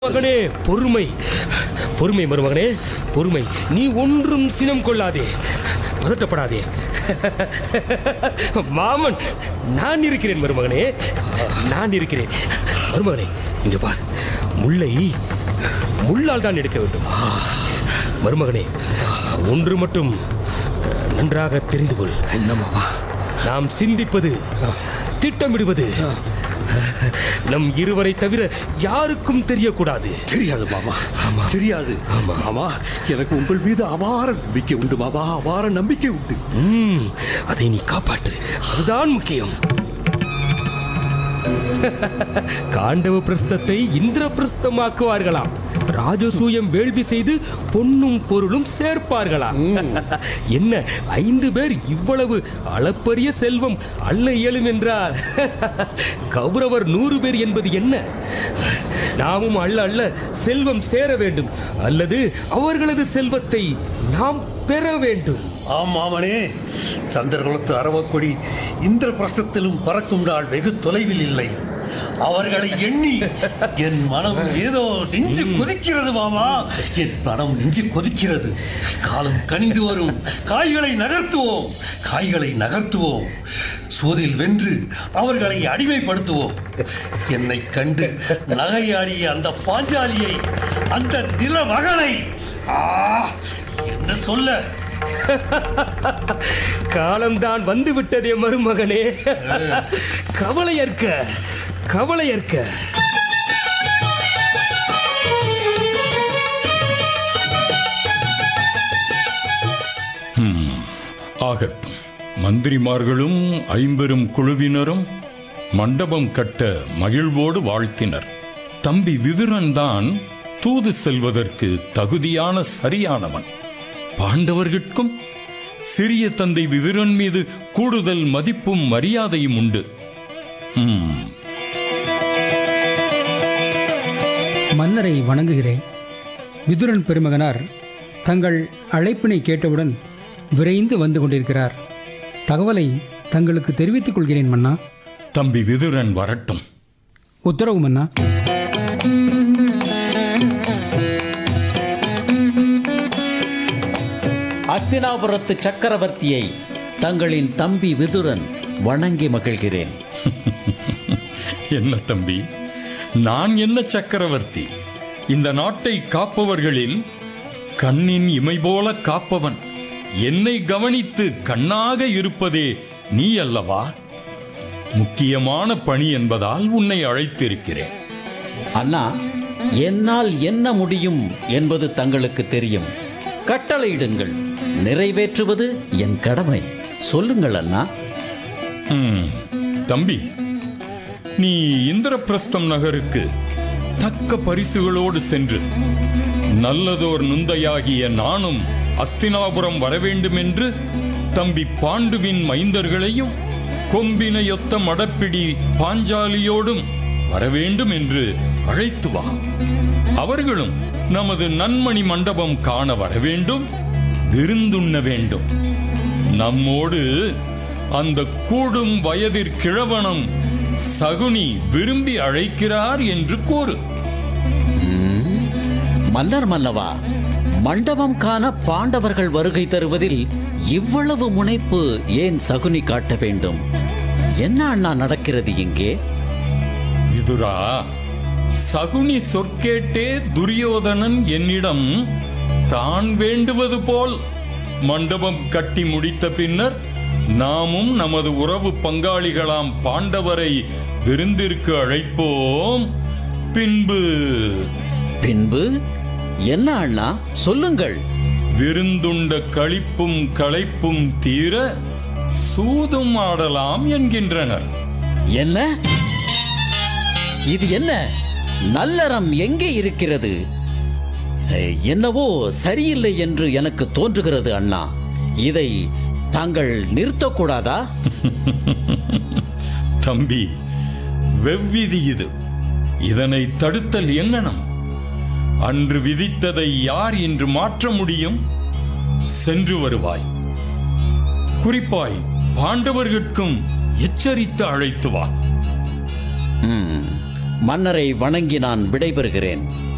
மகனே பொறுமை பொறுமை மருமகனே பொறுமை நீ ஒன்றும் சினம் கொள்ளாதே பதட்டப்படாதே மாமன் நான் இருக்கிறேன் மருமகனே நான் இருக்கிறேன் மருமகனே இங்க பார் முல்லை முள்ளால் தான் எடுக்க வேண்டும் மருமகனே ஒன்று மட்டும் நன்றாக தெரிந்து கொள் என்ன மாமா நாம் சிந்திப்பது திட்டமிடுவது நம் இருவரை தவிர யாருக்கும் தெரியக்கூடாது தெரியாது மாமா தெரியாது மாமா எனக்கு உங்கள் மீது அபார நம்பிக்கை உண்டு மாமா அபார நம்பிக்கை உண்டு ம், அதை நீ காப்பாற்று அதுதான் முக்கியம் காண்டவ பிரஸ்தத்தை இந்திர பிரஸ்தமாக்குவார்களாம் ராஜசூயம் வேள்வி செய்து பொன்னும் பொருளும் சேர்ப்பார்களாம் என்ன ஐந்து பேர் இவ்வளவு அளப்பரிய செல்வம் அல்ல இயலும் என்றால் கௌரவர் நூறு பேர் என்பது என்ன நாமும் அள்ள அள்ள செல்வம் சேர வேண்டும் அல்லது அவர்களது செல்வத்தை நாம் பெற வேண்டும் ஆம் மாமனே சந்திரகுலத்து அரவக்கொடி இந்திர பிரசத்திலும் பறக்கும் நாள் வெகு தொலைவில் இல்லை அவர்களை எண்ணி என் மனம் ஏதோ நெஞ்சு கொதிக்கிறது மாமா என் மனம் நெஞ்சு கொதிக்கிறது காலம் கனிந்து வரும் காய்களை நகர்த்துவோம் காய்களை நகர்த்துவோம் சூதில் வென்று அவர்களை அடிமைப்படுத்துவோம் என்னை கண்டு நகையாடிய அந்த பாஞ்சாலியை அந்த நில மகனை ஆ என்ன சொல்ல காலம்தான் வந்து விட்டதே மருமகனே கவலையற்க கவலையற்க ஆகட்டும் மந்திரிமார்களும் ஐம்பெரும் குழுவினரும் மண்டபம் கட்ட மகிழ்வோடு வாழ்த்தினர் தம்பி விதுரன் தான் தூது செல்வதற்கு தகுதியான சரியானவன் பாண்டவர்கட்கும் சிறிய தந்தை விதுரன் மீது கூடுதல் மதிப்பும் மரியாதையும் உண்டு ம், மன்னரை வணங்குகிறேன் விதுரன் பெருமகனார் தங்கள் அழைப்பினை கேட்டவுடன் விரைந்து வந்து கொண்டிருக்கிறார் தகவலை தங்களுக்கு தெரிவித்துக் கொள்கிறேன் மன்னா தம்பி விதுரன் வரட்டும் உத்தரவு மன்னா அஸ்தினாபுரத்து சக்கரவர்த்தியை தங்களின் தம்பி விதுரன் வணங்கி மகிழ்கிறேன் என்ன தம்பி நான் என்ன சக்கரவர்த்தி இந்த நாட்டை காப்பவர்களில் கண்ணின் இமை போல காப்பவன் என்னை கவனித்து கண்ணாக இருப்பதே நீ அல்லவா முக்கியமான பணி என்பதால் உன்னை அழைத்திருக்கிறேன் அண்ணா என்னால் என்ன முடியும் என்பது தங்களுக்கு தெரியும் கட்டளையிடுங்கள் நிறைவேற்றுவது என் கடமை சொல்லுங்கள் அண்ணா ம், தம்பி நீ இந்திரபிரஸ்தம் நகருக்கு தக்க பரிசுகளோடு சென்று நல்லதோர் நுந்தையாகிய நானும் அஸ்தினாபுரம் வரவேண்டும் என்று தம்பி பாண்டுவின் மைந்தர்களையும் கொம்பினையொத்த மடப்பிடி பாஞ்சாலியோடும் வரவேண்டும் என்று அழைத்து வா அவர்களும் நமது நன்மணி மண்டபம் காண வரவேண்டும் விருந்துண்ண வேண்டும் நம்மோடு அந்த கூடும் வயதிற் கிழவனம் சகுனி விரும்பி அழைக்கிறார் என்று கூறு மன்னர் மன்னவா மண்டபம் காண பாண்டவர்கள் வருகை தருவதில் இவ்வளவு முனைப்பு ஏன் சகுனி காட்ட வேண்டும் என்ன அண்ணா நடக்கிறது இங்கே விதுரா சகுனி சொற்கேட்டே துரியோதனன் என்னிடம் தான் வேண்டுவது போல் மண்டபம் கட்டி முடித்த பின்னர் நாமும் நமது உறவு பங்காளிகளாம் பாண்டவரை விருந்திற்கு அழைப்போம் பின்பு பின்பு என்ன அண்ணா சொல்லுங்கள் விருந்துண்ட களிப்பும் களைப்பும் தீர சூதும் ஆடலாம் என்கின்றனர் என்ன இது என்ன நல்லறம் எங்கே இருக்கிறது அஹ், என்னவோ சரியில்லை என்று எனக்கு தோன்றுகிறது அண்ணா இதை தாங்கள் நிறுத்தக்கூடாதா தம்பி வெவ்விதி இது இதனை தடுத்தல் எங்கனம் அன்று விதித்ததை யார் இன்று மாற்ற முடியும் சென்று வருவாய் குறிப்பாய் பாண்டவர்கட்கும் எச்சரித்து அழைத்து வா ம், மன்னரை வணங்கி நான் விடைபெறுகிறேன்